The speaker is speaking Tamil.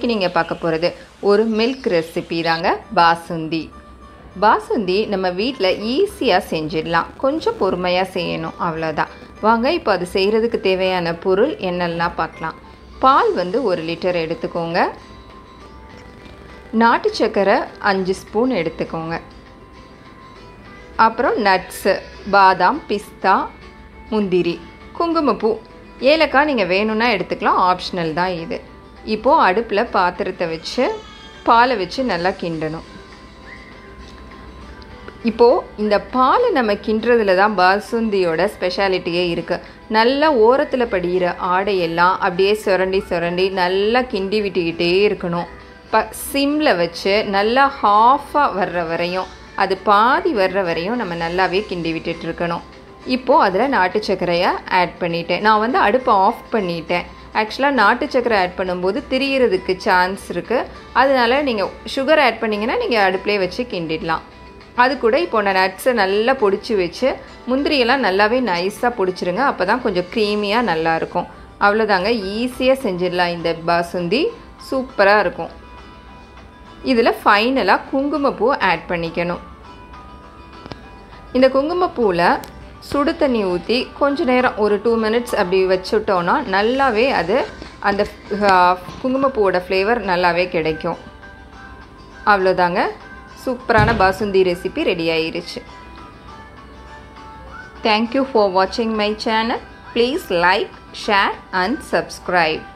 இன்றைக்கி நீங்கள் பார்க்க போகிறது ஒரு மில்க் ரெசிபி தாங்க பாசுந்தி பாசுந்தி நம்ம வீட்டில் ஈஸியாக செஞ்சிடலாம் கொஞ்சம் பொறுமையாக செய்யணும் அவ்வளோதான் வாங்க இப்போ அது செய்கிறதுக்கு தேவையான பொருள் என்னெல்லாம் பார்க்கலாம் பால் வந்து ஒரு லிட்டர் எடுத்துக்கோங்க நாட்டு சக்கரை அஞ்சு ஸ்பூன் எடுத்துக்கோங்க அப்புறம் நட்ஸு பாதாம் பிஸ்தா முந்திரி குங்குமப்பூ ஏலக்காய் நீங்கள் வேணும்னா எடுத்துக்கலாம் ஆப்ஷனல் தான் இது இப்போது அடுப்பில் பாத்திரத்தை வச்சு பாலை வச்சு நல்லா கிண்டணும் இப்போது இந்த பாலை நம்ம கிண்டுறதுல தான் பாசுந்தியோட ஸ்பெஷாலிட்டியே இருக்குது நல்லா ஓரத்தில் படிகிற ஆடையெல்லாம் அப்படியே சுரண்டி சுரண்டி நல்லா கிண்டி விட்டுக்கிட்டே இருக்கணும் ப சிம்மில் வச்சு நல்லா ஹாஃபாக வர்ற வரையும் அது பாதி வர்ற வரையும் நம்ம நல்லாவே கிண்டி விட்டுட்டு இருக்கணும் இப்போது அதில் நாட்டு சர்க்கரையை ஆட் பண்ணிட்டேன் நான் வந்து அடுப்பை ஆஃப் பண்ணிட்டேன் ஆக்சுவலாக நாட்டு சர்க்கரை ஆட் பண்ணும்போது திரியறதுக்கு சான்ஸ் இருக்குது அதனால நீங்கள் சுகர் ஆட் பண்ணிங்கன்னா நீங்கள் அடுப்புலேயே வச்சு கிண்டிடலாம் அது கூட இப்போ நான் நட்ஸை நல்லா பொடிச்சு வச்சு முந்திரியெல்லாம் நல்லாவே நைஸாக பொடிச்சிருங்க அப்போ தான் கொஞ்சம் க்ரீமியாக நல்லாயிருக்கும் அவ்வளோதாங்க ஈஸியாக செஞ்சிடலாம் இந்த பாசுந்தி சூப்பராக இருக்கும் இதில் ஃபைனலாக குங்குமப்பூ ஆட் பண்ணிக்கணும் இந்த குங்குமப்பூவில் சுடு தண்ணி ஊற்றி கொஞ்ச நேரம் ஒரு டூ மினிட்ஸ் அப்படி வச்சுட்டோன்னா நல்லாவே அது அந்த குங்குமப்பூவோட ஃப்ளேவர் நல்லாவே கிடைக்கும் அவ்வளோதாங்க சூப்பரான பாசுந்தி ரெசிபி ரெடி ஆயிருச்சு தேங்க்யூ ஃபார் வாட்சிங் my channel please like share and subscribe